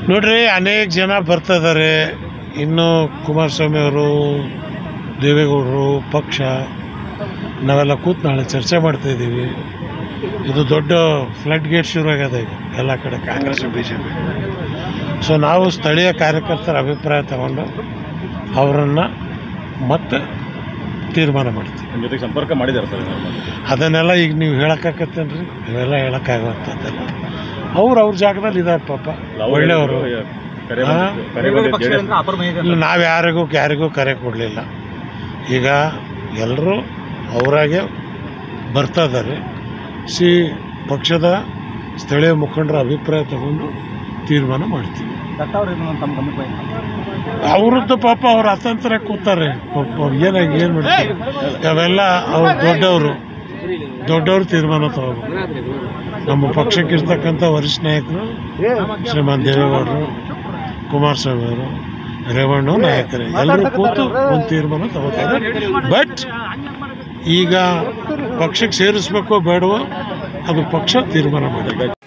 ನೋಡ್ರಿ ಅನೇಕ ಜನ ಬರ್ತಿದ್ದಾರೆ ಇನ್ನು ಕುಮಾರಸ್ವಾಮಿ ಅವರು ದೇವೇಗೌಡರು ಪಕ್ಷ ನಾವೆಲ್ಲ ಕೂತು ನಾಳೆ ಚರ್ಚೆ ಮಾಡ್ತಾ ಇದ್ದೀವಿ ಇದು ದೊಡ್ಡ ಫ್ಲಡ್ ಗೇಟ್ ಶುರು ಆಗ್ಯದ ಈಗ ಎಲ್ಲ ಕಡೆ Congress B J P so ನಾವು ಸ್ಥಳೀಯ ಕಾರ್ಯಕರ್ತರ ಅಭಿಪ್ರಾಯ ತಗೊಂಡು ಅವರನ್ನು ಮತ್ತೆ ತೀರ್ಮಾನ ಮಾಡ್ತೀವಿ ನಿಮ್ಮ ಜೊತೆಗೆ ಸಂಪರ್ಕ ಮಾಡಿದ್ದಾರೆ ಸರ್ ಏನಾದ್ರು? ಅದನ್ನೆಲ್ಲ ಈಗ ನೀವು ಹೇಳಕ್ಕಾಗತ್ತೇನ್ರಿ ಇವೆಲ್ಲ ಹೇಳೋಕ್ಕಾಗುವಂಥದ್ದೆಲ್ಲ ಅವ್ರು ಅವ್ರ ಜಾಗದಲ್ಲಿ ಇದ್ದಾರೆ ಪಾಪ ಅವ್ರು ಒಳ್ಳೆಯವರು ಕರೆ ಹಾ? ಬಂದಿತ್ತು. ಕರೆ ಬಂದಿದ್ದು JDS ಇಲ್ಲ ನಾವು ಯಾರಿಗೂ ಯಾರಿಗೂ ಕರೆ ಕೊಡಲಿಲ್ಲ ಈಗ ಎಲ್ಲರೂ ಅವರಾಗೆ ಬರ್ತಾ ಇದ್ದಾರೆ ಸಿ ಪಕ್ಷದ ಸ್ಥಳೀಯ ಮುಖಂಡರ ಅಭಿಪ್ರಾಯ ತಗೊಂಡು ತೀರ್ಮಾನ ಮಾಡ್ತೀವಿ ಅವ್ರದ್ದು ಪಾಪ ಅವ್ರ ಅತಂತ್ರ ಕೂತಾರೆ ಪಾಪ ಅವ್ರು ಏನಾಗಿ ಏನು ಮಾಡ್ತಾರೆ ಅವೆಲ್ಲ ಅವ್ರು ದೊಡ್ಡವರು ದೊಡ್ಡವರು ತೀರ್ಮಾನ ತಗೋಬೇಕು ನಮ್ಮ ಪಕ್ಷಕ್ಕೆ ಇರ್ತಕ್ಕಂಥ ವರಿಷ್ಠ ನಾಯಕರು ಶ್ರೀಮಾನ್ ದೇವೇಗೌಡರು ಕುಮಾರಸ್ವಾಮಿ ಅವರು ರೇವಣ್ಣ ನಾಯಕರೇ ಎಲ್ಲರೂ ಕೂತು ಒಂದು ತೀರ್ಮಾನ ತಗೋತಾರೆ ಬಟ್ ಈಗ ಪಕ್ಷಕ್ಕೆ ಸೇರಿಸ್ಬೇಕೋ ಬೇಡವೋ ಅದು ಪಕ್ಷ ತೀರ್ಮಾನ ಮಾಡಿ